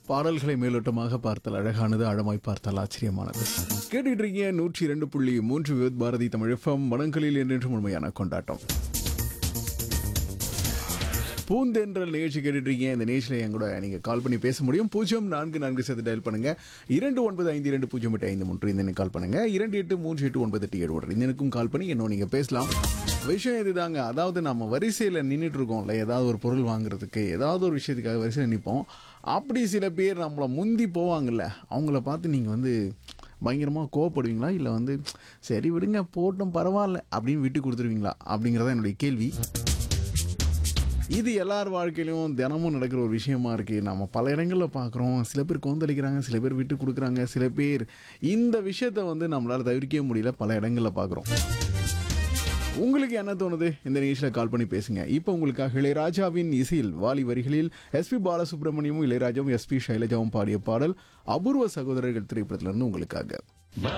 பாடல்களை மேலோட்டமாக பார்த்தல் அழகானது ஆழமாய் பார்த்தால் ஆச்சரியமானது கேட்டுட்டு இருக்கீங்க நூற்றி இரண்டு புள்ளி மூன்று விவத் பாரதி தமிழ் எஃப்எம் வடங்களில் என்றென்றும் உண்மையான கொண்டாட்டம் பூந்தென்றல் நிகழ்ச்சி கேட்டுட்டு இருக்கீங்க இந்த நிகழ்ச்சியில் என் கூட நீங்கள் கால் பண்ணி பேச முடியும் பூஜ்ஜியம் நான்கு நான்கு சேர்த்து டயல் பண்ணுங்க இரண்டு ஒன்பது ஐந்து இரண்டு பூஜ்ஜியம் எட்டு ஐந்து மூன்று இந்த எண்ணுக்கு கால் பண்ணுங்க இரண்டு எட்டு மூன்று எட்டு ஒன்பது எட்டு ஏழு ஒன்று இந்த எனக்கும் கால் பண்ணி இன்னும் நீங்கள் பேசலாம் விஷயம் இதுதாங்க அதாவது நம்ம வரிசையில் நின்றுட்டு இருக்கோம்ல ஏதாவது ஒரு பொருள் வாங்குறதுக்கு ஏதாவது ஒரு விஷயத்துக்காக வரிசையில் நிற்போம் அப்படி சில பேர் நம்மளை முந்தி போவாங்கல்ல அவங்கள பார்த்து நீங்கள் வந்து பயங்கரமாக கோவப்படுவீங்களா இல்லை வந்து சரி விடுங்க போட்டும் பரவாயில்ல அப்படின்னு விட்டு கொடுத்துருவீங்களா அப்படிங்கிறத என்னுடைய கேள்வி இது எல்லார் வாழ்க்கையிலும் தினமும் நடக்கிற ஒரு விஷயமா இருக்கு நம்ம பல இடங்களில் பார்க்குறோம் சில பேர் கோந்தளிக்கிறாங்க சில பேர் விட்டு கொடுக்குறாங்க சில பேர் இந்த விஷயத்த வந்து நம்மளால் தவிர்க்கவே முடியல பல இடங்களில் பார்க்குறோம் உங்களுக்கு என்ன தோணுது இந்த நிகழ்ச்சியில் கால் பண்ணி பேசுங்க இப்போ உங்களுக்காக இளையராஜாவின் இசையில் வாலி வரிகளில் எஸ்பி பாலசுப்ரமணியமும் இளையராஜாவும் எஸ்பி சைலஜாவும் பாடிய பாடல் அபூர்வ சகோதரர்கள் திரைப்படத்திலிருந்து உங்களுக்காக